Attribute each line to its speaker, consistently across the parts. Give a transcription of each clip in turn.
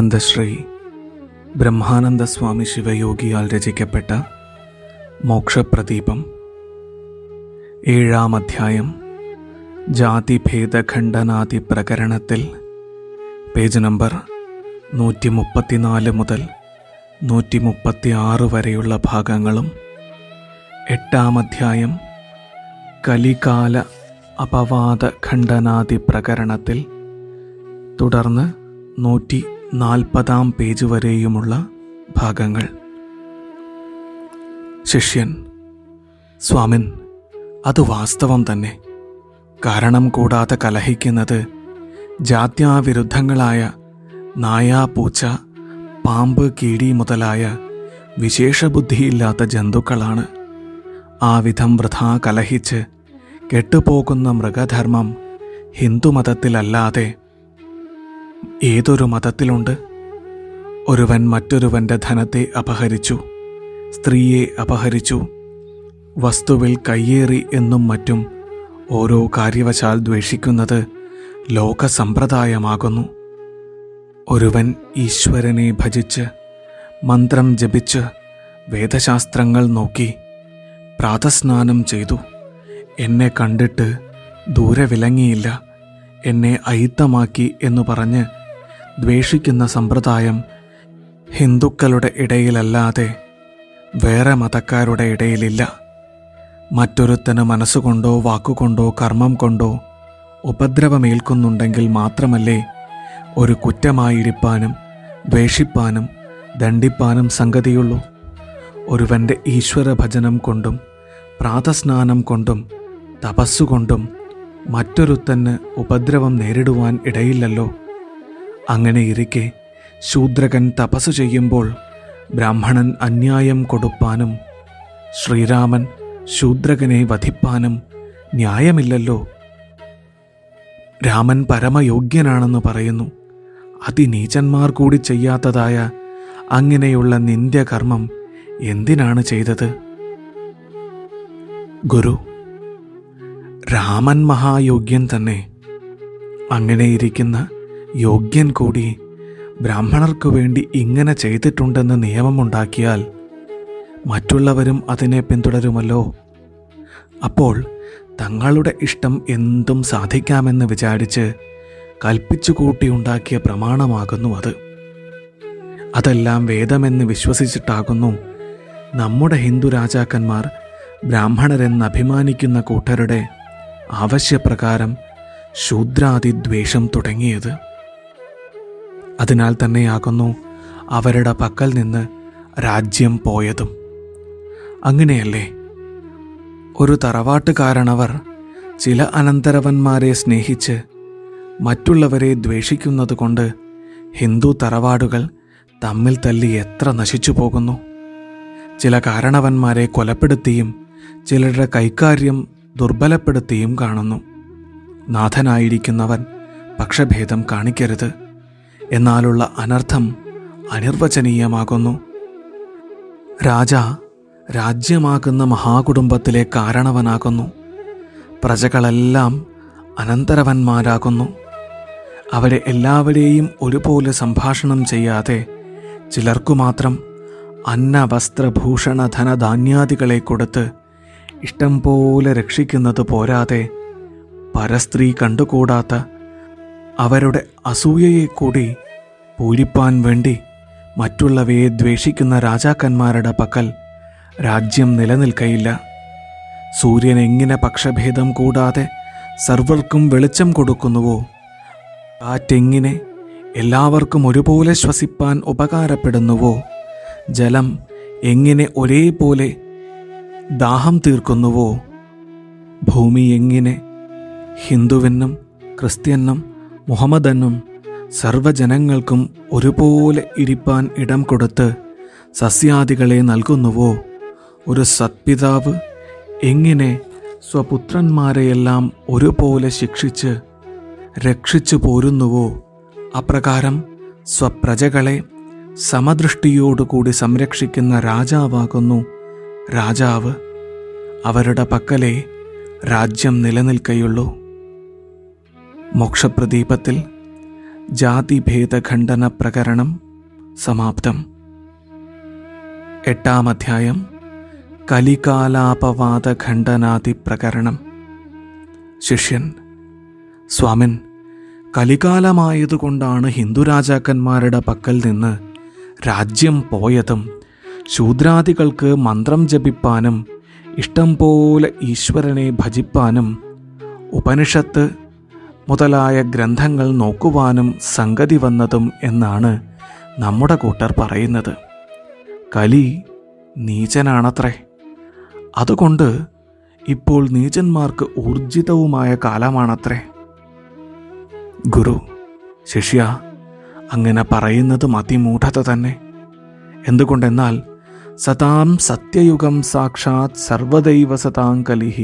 Speaker 1: ആനന്ദശ്രീ ബ്രഹ്മാനന്ദ സ്വാമി ശിവയോഗിയാൽ രചിക്കപ്പെട്ട മോക്ഷപ്രദീപം ഏഴാം അധ്യായം ജാതിഭേദഖണ്ഡനാദി പ്രകരണത്തിൽ പേജ് നമ്പർ നൂറ്റി മുപ്പത്തിനാല് മുതൽ നൂറ്റി മുപ്പത്തി ആറ് വരെയുള്ള ഭാഗങ്ങളും എട്ടാം അധ്യായം കലികാല അപവാദ ഖണ്ഡനാദി പ്രകരണത്തിൽ തുടർന്ന് നൂറ്റി നാൽപ്പതാം പേജ് വരെയുമുള്ള ഭാഗങ്ങൾ ശിഷ്യൻ സ്വാമിൻ അത് വാസ്തവം തന്നെ കാരണം കൂടാതെ കലഹിക്കുന്നത് ജാത്യാവിരുദ്ധങ്ങളായ നായ പൂച്ച പാമ്പ് കീടി മുതലായ വിശേഷബുദ്ധിയില്ലാത്ത ജന്തുക്കളാണ് ആ വിധം വൃഥാ കലഹിച്ച് കെട്ടുപോകുന്ന മൃഗധർമ്മം ഹിന്ദുമതത്തിലല്ലാതെ ഏതൊരു മതത്തിലുണ്ട് ഒരുവൻ മറ്റൊരുവന്റെ ധനത്തെ അപഹരിച്ചു സ്ത്രീയെ അപഹരിച്ചു വസ്തുവിൽ കയ്യേറി എന്നും മറ്റും ഓരോ കാര്യവശാൽ ദ്വേഷിക്കുന്നത് ലോകസമ്പ്രദായമാകുന്നു ഒരുവൻ ഈശ്വരനെ ഭജിച്ച് മന്ത്രം ജപിച്ച് വേദശാസ്ത്രങ്ങൾ നോക്കി പ്രാതസ്നാനം ചെയ്തു എന്നെ കണ്ടിട്ട് ദൂരെ വിലങ്ങിയില്ല എന്നെ അയിത്തമാക്കി എന്നു പറഞ്ഞ് ദ്വേഷിക്കുന്ന സമ്പ്രദായം ഹിന്ദുക്കളുടെ ഇടയിലല്ലാതെ വേറെ മതക്കാരുടെ ഇടയിലില്ല മറ്റൊരുത്തന് മനസ്സുകൊണ്ടോ വാക്കുകൊണ്ടോ കർമ്മം കൊണ്ടോ ഉപദ്രവമേൽക്കുന്നുണ്ടെങ്കിൽ മാത്രമല്ലേ ഒരു കുറ്റമായിരിപ്പാനും ദ്വേഷിപ്പാനും ദണ്ഡിപ്പാനും സംഗതിയുള്ളൂ ഒരുവന്റെ ഈശ്വര ഭജനം കൊണ്ടും പ്രാതസ്നാനം കൊണ്ടും തപസ്സുകൊണ്ടും മറ്റൊരുത്തന് ഉപദ്രവം നേരിടുവാൻ ഇടയില്ലല്ലോ അങ്ങനെ ഇരിക്കെ ശൂദ്രകൻ തപസ് ചെയ്യുമ്പോൾ ബ്രാഹ്മണൻ അന്യായം കൊടുപ്പാനും ശ്രീരാമൻ ശൂദ്രകനെ വധിപ്പാനും ന്യായമില്ലല്ലോ രാമൻ പരമയോഗ്യനാണെന്ന് പറയുന്നു അതിനീചന്മാർ കൂടി ചെയ്യാത്തതായ അങ്ങനെയുള്ള നിന്ദ്യകർമ്മം എന്തിനാണ് ചെയ്തത് ഗുരു രാമൻ മഹായോഗ്യൻ തന്നെ അങ്ങനെ ഇരിക്കുന്ന യോഗ്യൻ കൂടി ബ്രാഹ്മണർക്കു വേണ്ടി ഇങ്ങനെ ചെയ്തിട്ടുണ്ടെന്ന് നിയമമുണ്ടാക്കിയാൽ മറ്റുള്ളവരും അതിനെ പിന്തുടരുമല്ലോ അപ്പോൾ തങ്ങളുടെ ഇഷ്ടം എന്തും സാധിക്കാമെന്ന് വിചാരിച്ച് കൽപ്പിച്ചു കൂട്ടിയുണ്ടാക്കിയ പ്രമാണമാകുന്നു അത് അതെല്ലാം വേദമെന്ന് വിശ്വസിച്ചിട്ടാകുന്നു നമ്മുടെ ഹിന്ദു രാജാക്കന്മാർ ബ്രാഹ്മണരെന്ന് അഭിമാനിക്കുന്ന കൂട്ടരുടെ ആവശ്യപ്രകാരം ശൂദ്രാതിദ്വേഷം തുടങ്ങിയത് അതിനാൽ തന്നെയാകുന്നു അവരുടെ പക്കൽ നിന്ന് രാജ്യം പോയതും അങ്ങനെയല്ലേ ഒരു തറവാട്ടുകാരണവർ ചില അനന്തരവന്മാരെ സ്നേഹിച്ച് മറ്റുള്ളവരെ ദ്വേഷിക്കുന്നത് കൊണ്ട് ഹിന്ദു തറവാടുകൾ തമ്മിൽ തല്ലി എത്ര നശിച്ചു പോകുന്നു ചില കാരണവന്മാരെ കൊലപ്പെടുത്തിയും ചിലരുടെ കൈക്കാര്യം ദുർബലപ്പെടുത്തിയും കാണുന്നു നാഥനായിരിക്കുന്നവൻ പക്ഷഭേദം കാണിക്കരുത് എന്നാലുള്ള അനർത്ഥം അനിർവചനീയമാകുന്നു രാജ രാജ്യമാകുന്ന മഹാകുടുംബത്തിലെ കാരണവനാകുന്നു പ്രജകളെല്ലാം അനന്തരവന്മാരാകുന്നു അവരെ എല്ലാവരെയും ഒരുപോലെ സംഭാഷണം ചെയ്യാതെ ചിലർക്കു മാത്രം അന്ന വസ്ത്രഭൂഷണ ധനധാന്യാദികളെ കൊടുത്ത് ഇഷ്ടം പോലെ രക്ഷിക്കുന്നത് പോരാതെ പരസ്ത്രീ കണ്ടുകൂടാത്ത അവരുടെ അസൂയയെ കൂടി പൂരിപ്പാൻ വേണ്ടി മറ്റുള്ളവയെ ദ്വേഷിക്കുന്ന രാജാക്കന്മാരുടെ പക്കൽ രാജ്യം നിലനിൽക്കയില്ല സൂര്യൻ എങ്ങനെ പക്ഷഭേദം കൂടാതെ സർവർക്കും വെളിച്ചം കൊടുക്കുന്നുവോ കാറ്റെങ്ങനെ എല്ലാവർക്കും ഒരുപോലെ ശ്വസിപ്പാൻ ഉപകാരപ്പെടുന്നുവോ ജലം എങ്ങനെ ഒരേപോലെ ദാഹം തീർക്കുന്നുവോ ഭൂമി എങ്ങനെ ഹിന്ദുവിനും ക്രിസ്ത്യനും മുഹമ്മദനും സർവജനങ്ങൾക്കും ഒരുപോലെ ഇരിപ്പാൻ ഇടം കൊടുത്ത് സസ്യാദികളെ നൽകുന്നുവോ ഒരു സത്പിതാവ് എങ്ങനെ സ്വപുത്രന്മാരെയെല്ലാം ഒരുപോലെ ശിക്ഷിച്ച് രക്ഷിച്ചു പോരുന്നുവോ അപ്രകാരം സ്വപ്രജകളെ സമദൃഷ്ടിയോടുകൂടി സംരക്ഷിക്കുന്ന രാജാവാകുന്നു രാജാവ് അവരുടെ പക്കലേ രാജ്യം നിലനിൽക്കയുള്ളൂ മോക്ഷപ്രദീപത്തിൽ ജാതിഭേദഖണ്ഡന പ്രകരണം സമാപ്തം എട്ടാം അധ്യായം കലികാലാപവാദ ഖണ്ഡനാദി പ്രകരണം ശിഷ്യൻ സ്വാമിൻ കലികാലമായതുകൊണ്ടാണ് ഹിന്ദു രാജാക്കന്മാരുടെ പക്കൽ നിന്ന് രാജ്യം പോയതും ശൂദ്രാദികൾക്ക് മന്ത്രം ജപിപ്പാനും ഇഷ്ടം പോലെ ഈശ്വരനെ ഭജിപ്പാനും ഉപനിഷത്ത് മുതലായ ഗ്രന്ഥങ്ങൾ നോക്കുവാനും സംഗതി വന്നതും എന്നാണ് നമ്മുടെ കൂട്ടർ പറയുന്നത് കലി നീചനാണത്രേ അതുകൊണ്ട് ഇപ്പോൾ നീചന്മാർക്ക് ഊർജിതവുമായ കാലമാണത്രേ ഗുരു ശിഷ്യ അങ്ങനെ പറയുന്നത് അതിമൂഢത തന്നെ എന്തുകൊണ്ടെന്നാൽ സതാം സത്യയുഗം സാക്ഷാത് സർവദൈവ സതാം കലിഹി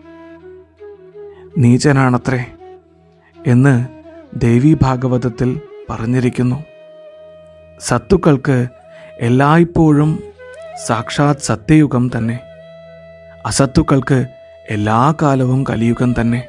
Speaker 1: നീചനാണത്രേ എന്ന് ദേവി ഭാഗവതത്തിൽ പറഞ്ഞിരിക്കുന്നു സത്തുക്കൾക്ക് എല്ലായ്പ്പോഴും സാക്ഷാത് സത്യയുഗം തന്നെ അസത്തുക്കൾക്ക് എല്ലാ കാലവും കലിയുഗം തന്നെ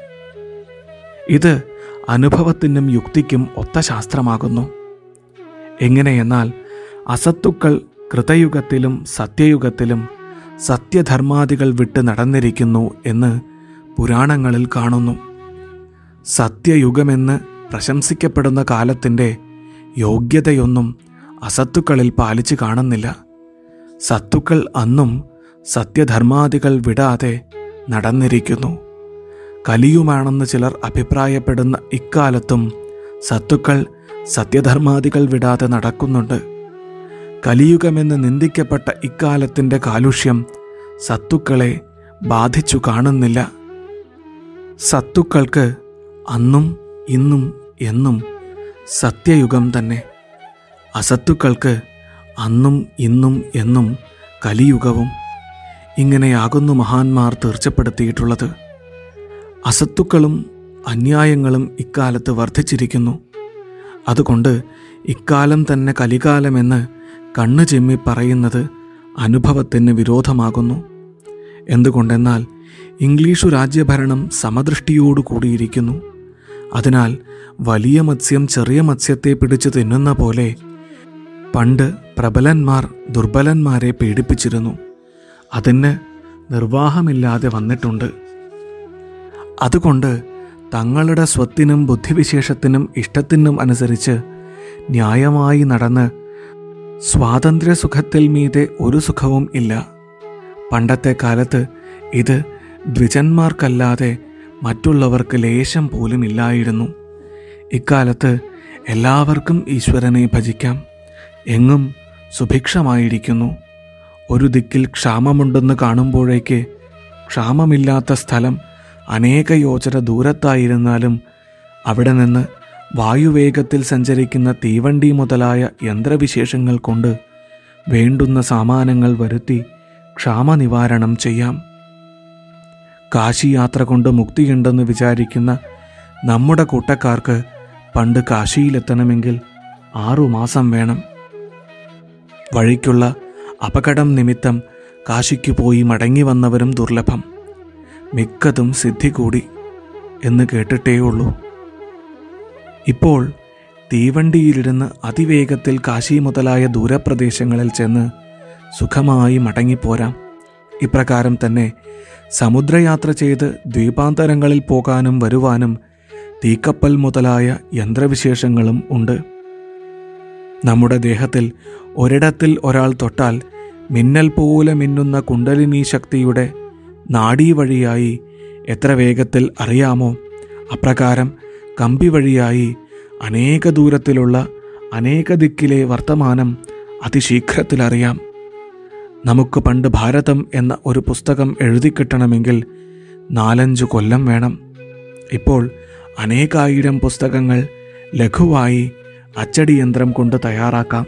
Speaker 1: ഇത് അനുഭവത്തിനും യുക്തിക്കും ഒത്ത ശാസ്ത്രമാകുന്നു എങ്ങനെയെന്നാൽ അസത്തുക്കൾ കൃതയുഗത്തിലും സത്യയുഗത്തിലും സത്യധർമാദികൾ വിട്ട് നടന്നിരിക്കുന്നു എന്ന് പുരാണങ്ങളിൽ കാണുന്നു സത്യയുഗമെന്ന് പ്രശംസിക്കപ്പെടുന്ന കാലത്തിൻ്റെ യോഗ്യതയൊന്നും അസത്തുക്കളിൽ പാലിച്ചു കാണുന്നില്ല സത്തുക്കൾ അന്നും സത്യധർമാദികൾ വിടാതെ നടന്നിരിക്കുന്നു കലിയുമാണെന്ന് ചിലർ അഭിപ്രായപ്പെടുന്ന ഇക്കാലത്തും സത്തുക്കൾ സത്യധർമാദികൾ വിടാതെ നടക്കുന്നുണ്ട് കലിയുഗമെന്ന് നിന്ദിക്കപ്പെട്ട ഇക്കാലത്തിൻ്റെ കാലുഷ്യം സത്തുക്കളെ ബാധിച്ചു കാണുന്നില്ല സത്തുക്കൾക്ക് അന്നും ഇന്നും എന്നും സത്യയുഗം തന്നെ അസത്തുക്കൾക്ക് അന്നും ഇന്നും എന്നും കലിയുഗവും ഇങ്ങനെയാകുന്നു മഹാന്മാർ തീർച്ചപ്പെടുത്തിയിട്ടുള്ളത് അസത്തുക്കളും അന്യായങ്ങളും ഇക്കാലത്ത് വർദ്ധിച്ചിരിക്കുന്നു അതുകൊണ്ട് ഇക്കാലം തന്നെ കലികാലമെന്ന് കണ്ണു ചെമ്മി പറയുന്നത് അനുഭവത്തിന് വിരോധമാകുന്നു എന്തുകൊണ്ടെന്നാൽ ഇംഗ്ലീഷു രാജ്യഭരണം സമദൃഷ്ടിയോടു കൂടിയിരിക്കുന്നു അതിനാൽ വലിയ മത്സ്യം ചെറിയ മത്സ്യത്തെ പിടിച്ചു തിന്നുന്ന പോലെ പണ്ട് പ്രബലന്മാർ ദുർബലന്മാരെ പീഡിപ്പിച്ചിരുന്നു അതിന് നിർവാഹമില്ലാതെ വന്നിട്ടുണ്ട് അതുകൊണ്ട് തങ്ങളുടെ സ്വത്തിനും ബുദ്ധിവിശേഷത്തിനും ഇഷ്ടത്തിനും അനുസരിച്ച് ന്യായമായി നടന്ന് സ്വാതന്ത്ര്യ സുഖത്തിൽ മീതെ ഒരു സുഖവും ഇല്ല പണ്ടത്തെ കാലത്ത് ഇത് ദ്വിജന്മാർക്കല്ലാതെ മറ്റുള്ളവർക്ക് ലേശം പോലും ഇല്ലായിരുന്നു ഇക്കാലത്ത് എല്ലാവർക്കും ഈശ്വരനെ ഭജിക്കാം എങ്ങും സുഭിക്ഷമായിരിക്കുന്നു ഒരു ദിക്കിൽ ക്ഷാമമുണ്ടെന്ന് കാണുമ്പോഴേക്ക് ക്ഷാമമില്ലാത്ത സ്ഥലം അനേക യോജന ദൂരത്തായിരുന്നാലും അവിടെ നിന്ന് വായുവേഗത്തിൽ സഞ്ചരിക്കുന്ന തീവണ്ടി മുതലായ യന്ത്രവിശേഷങ്ങൾ കൊണ്ട് വേണ്ടുന്ന സാമാനങ്ങൾ വരുത്തി ക്ഷാമനിവാരണം ചെയ്യാം കാശി യാത്ര കൊണ്ട് മുക്തിയുണ്ടെന്ന് വിചാരിക്കുന്ന നമ്മുടെ കൂട്ടക്കാർക്ക് പണ്ട് കാശിയിലെത്തണമെങ്കിൽ ആറുമാസം വേണം വഴിക്കുള്ള അപകടം നിമിത്തം കാശിക്ക് പോയി മടങ്ങി വന്നവരും ദുർലഭം മിക്കതും സിദ്ധി കൂടി എന്ന് കേട്ടിട്ടേയുള്ളൂ ഇപ്പോൾ തീവണ്ടിയിലിരുന്ന് അതിവേഗത്തിൽ കാശി മുതലായ ദൂരപ്രദേശങ്ങളിൽ ചെന്ന് സുഖമായി മടങ്ങിപ്പോരാം ഇപ്രകാരം തന്നെ സമുദ്രയാത്ര ചെയ്ത് ദ്വീപാന്തരങ്ങളിൽ പോകാനും വരുവാനും തീക്കപ്പൽ മുതലായ യന്ത്രവിശേഷങ്ങളും ഉണ്ട് നമ്മുടെ ദേഹത്തിൽ ഒരിടത്തിൽ ഒരാൾ തൊട്ടാൽ മിന്നൽ പോലെ മിന്നുന്ന കുണ്ടലിനി ശക്തിയുടെ നാഡീ വഴിയായി എത്ര വേഗത്തിൽ അറിയാമോ അപ്രകാരം കമ്പി വഴിയായി അനേക ദൂരത്തിലുള്ള അനേക ദിക്കിലെ വർത്തമാനം അതിശീഘ്രത്തിൽ അറിയാം നമുക്ക് പണ്ട് ഭാരതം എന്ന ഒരു പുസ്തകം എഴുതി കിട്ടണമെങ്കിൽ നാലഞ്ചു കൊല്ലം വേണം ഇപ്പോൾ അനേകായിരം പുസ്തകങ്ങൾ ലഘുവായി അച്ചടി യന്ത്രം കൊണ്ട് തയ്യാറാക്കാം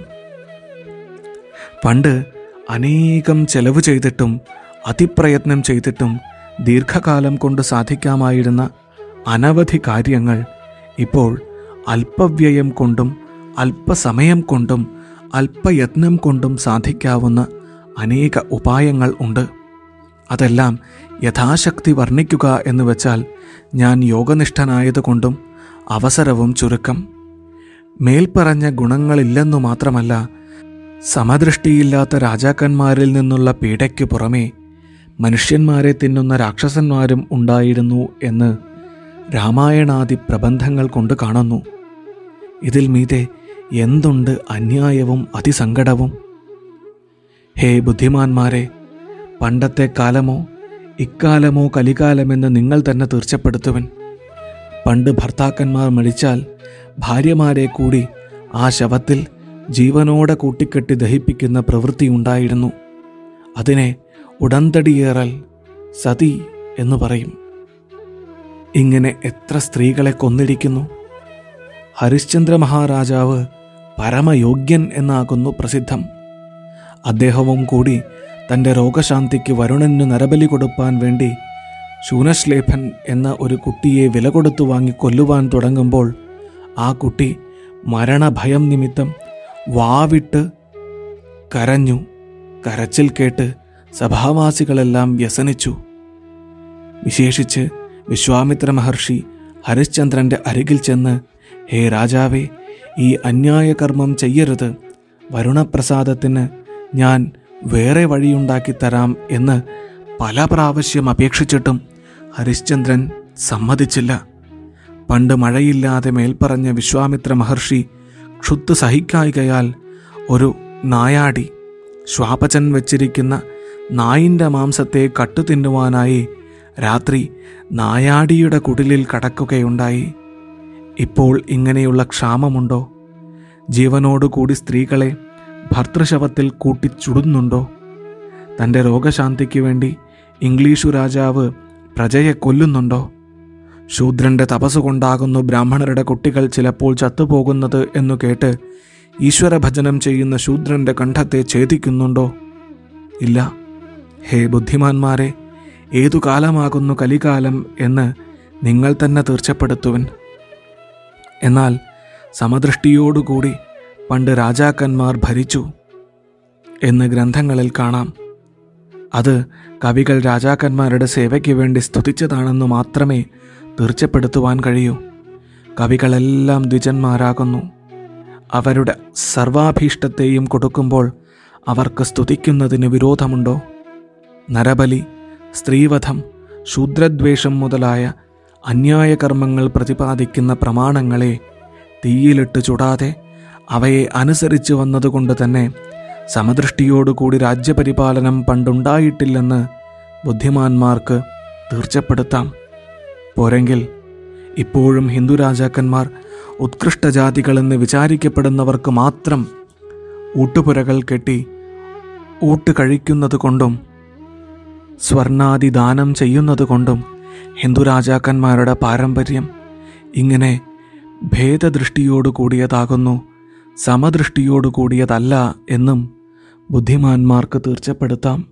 Speaker 1: പണ്ട് അനേകം ചെലവ് ചെയ്തിട്ടും അതിപ്രയത്നം ചെയ്തിട്ടും ദീർഘകാലം കൊണ്ട് സാധിക്കാമായിരുന്ന അനവധി കാര്യങ്ങൾ ഇപ്പോൾ അല്പവ്യയം കൊണ്ടും അല്പസമയം കൊണ്ടും അല്പയത്നം കൊണ്ടും സാധിക്കാവുന്ന അനേക ഉപായങ്ങൾ ഉണ്ട് അതെല്ലാം യഥാശക്തി വർണ്ണിക്കുക എന്ന് വെച്ചാൽ ഞാൻ യോഗനിഷ്ഠനായതുകൊണ്ടും അവസരവും ചുരുക്കം മേൽപ്പറഞ്ഞ ഗുണങ്ങളില്ലെന്നു മാത്രമല്ല സമദൃഷ്ടിയില്ലാത്ത രാജാക്കന്മാരിൽ നിന്നുള്ള പീഡയ്ക്കു പുറമേ മനുഷ്യന്മാരെ തിന്നുന്ന രാക്ഷസന്മാരും ഉണ്ടായിരുന്നു എന്ന് രാമായണാദി പ്രബന്ധങ്ങൾ കൊണ്ട് കാണുന്നു ഇതിൽ മീതെ എന്തുണ്ട് അന്യായവും അതിസങ്കടവും ഹേ ബുദ്ധിമാന്മാരെ പണ്ടത്തെ കാലമോ ഇക്കാലമോ കലികാലമെന്ന് നിങ്ങൾ തന്നെ തീർച്ചപ്പെടുത്തുവൻ പണ്ട് ഭർത്താക്കന്മാർ മരിച്ചാൽ ഭാര്യമാരെ കൂടി ആ ശവത്തിൽ ജീവനോടെ കൂട്ടിക്കെട്ടി ദഹിപ്പിക്കുന്ന പ്രവൃത്തി ഉണ്ടായിരുന്നു അതിനെ ഉടന്തടിയേറൽ സതി എന്ന് പറയും ഇങ്ങനെ എത്ര സ്ത്രീകളെ കൊന്നിരിക്കുന്നു ഹരിശ്ചന്ദ്ര മഹാരാജാവ് പരമയോഗ്യൻ എന്നാകുന്നു പ്രസിദ്ധം അദ്ദേഹവും കൂടി തൻ്റെ രോഗശാന്തിക്ക് വരുണന് നരബലി കൊടുപ്പാൻ വേണ്ടി ശൂനശ്ലേഫൻ എന്ന ഒരു കുട്ടിയെ വില കൊടുത്തു വാങ്ങി കൊല്ലുവാൻ തുടങ്ങുമ്പോൾ ആ കുട്ടി മരണഭയം നിമിത്തം വാവിട്ട് കരഞ്ഞു കരച്ചിൽ കേട്ട് സഭാവാസികളെല്ലാം വ്യസനിച്ചു വിശേഷിച്ച് വിശ്വാമിത്ര മഹർഷി ഹരിശ്ചന്ദ്രന്റെ അരികിൽ ചെന്ന് ഹേ രാജാവേ ഈ അന്യായ കർമ്മം ചെയ്യരുത് വരുണപ്രസാദത്തിന് ഞാൻ വേറെ വഴിയുണ്ടാക്കി തരാം എന്ന് പല പ്രാവശ്യം അപേക്ഷിച്ചിട്ടും ഹരിശ്ചന്ദ്രൻ സമ്മതിച്ചില്ല പണ്ട് മഴയില്ലാതെ മേൽപ്പറഞ്ഞ വിശ്വാമിത്ര മഹർഷി ക്ഷുത്ത് സഹിക്കായികയാൽ ഒരു നായാടി ശ്വാപചൻ വച്ചിരിക്കുന്ന നായിൻ്റെ മാംസത്തെ കട്ടു തിന്നുവാനായി രാത്രി നായാടിയുടെ കുടിലിൽ കടക്കുകയുണ്ടായി ഇപ്പോൾ ഇങ്ങനെയുള്ള ക്ഷാമമുണ്ടോ ജീവനോടുകൂടി സ്ത്രീകളെ ഭർത്തൃശവത്തിൽ കൂട്ടിച്ചുടുന്നുണ്ടോ തൻ്റെ രോഗശാന്തിക്ക് വേണ്ടി ഇംഗ്ലീഷു രാജാവ് പ്രജയെ കൊല്ലുന്നുണ്ടോ ശൂദ്രന്റെ തപസ്സുകൊണ്ടാകുന്നു ബ്രാഹ്മണരുടെ കുട്ടികൾ ചിലപ്പോൾ ചത്തുപോകുന്നത് എന്നു കേട്ട് ഈശ്വരഭജനം ചെയ്യുന്ന ശൂദ്രന്റെ കണ്ഠത്തെ ഛേദിക്കുന്നുണ്ടോ ഇല്ല ഹേ ബുദ്ധിമാന്മാരെ ഏതു കാലമാകുന്നു കലികാലം എന്ന് നിങ്ങൾ തന്നെ തീർച്ചപ്പെടുത്തുവൻ എന്നാൽ സമദൃഷ്ടിയോടുകൂടി പണ്ട് രാജാക്കന്മാർ ഭരിച്ചു എന്ന് ഗ്രന്ഥങ്ങളിൽ കാണാം അത് കവികൾ രാജാക്കന്മാരുടെ സേവയ്ക്ക് വേണ്ടി സ്തുതിച്ചതാണെന്ന് മാത്രമേ തീർച്ചപ്പെടുത്തുവാൻ കഴിയൂ കവികളെല്ലാം ദ്വിജന്മാരാകുന്നു അവരുടെ സർവാഭീഷ്ടത്തെയും കൊടുക്കുമ്പോൾ അവർക്ക് സ്തുതിക്കുന്നതിന് വിരോധമുണ്ടോ നരബലി സ്ത്രീവധം ശൂദ്രദ്വേഷം മുതലായ അന്യായ കർമ്മങ്ങൾ പ്രതിപാദിക്കുന്ന പ്രമാണങ്ങളെ തീയിലിട്ട് ചുടാതെ അവയെ അനുസരിച്ച് വന്നതുകൊണ്ട് തന്നെ സമദൃഷ്ടിയോടുകൂടി രാജ്യപരിപാലനം പണ്ടുണ്ടായിട്ടില്ലെന്ന് ബുദ്ധിമാന്മാർക്ക് തീർച്ചപ്പെടുത്താം പോരെങ്കിൽ ഇപ്പോഴും ഹിന്ദു രാജാക്കന്മാർ ഉത്കൃഷ്ടജാതികളെന്ന് വിചാരിക്കപ്പെടുന്നവർക്ക് മാത്രം ഊട്ടുപുരകൾ കെട്ടി ഊട്ട് കഴിക്കുന്നത് കൊണ്ടും സ്വർണാദി ദാനം ചെയ്യുന്നത് കൊണ്ടും ഹിന്ദു രാജാക്കന്മാരുടെ പാരമ്പര്യം ഇങ്ങനെ ഭേദദൃഷ്ടിയോടു കൂടിയതാകുന്നു സമദൃഷ്ടിയോടു കൂടിയതല്ല എന്നും ബുദ്ധിമാന്മാർക്ക് തീർച്ചപ്പെടുത്താം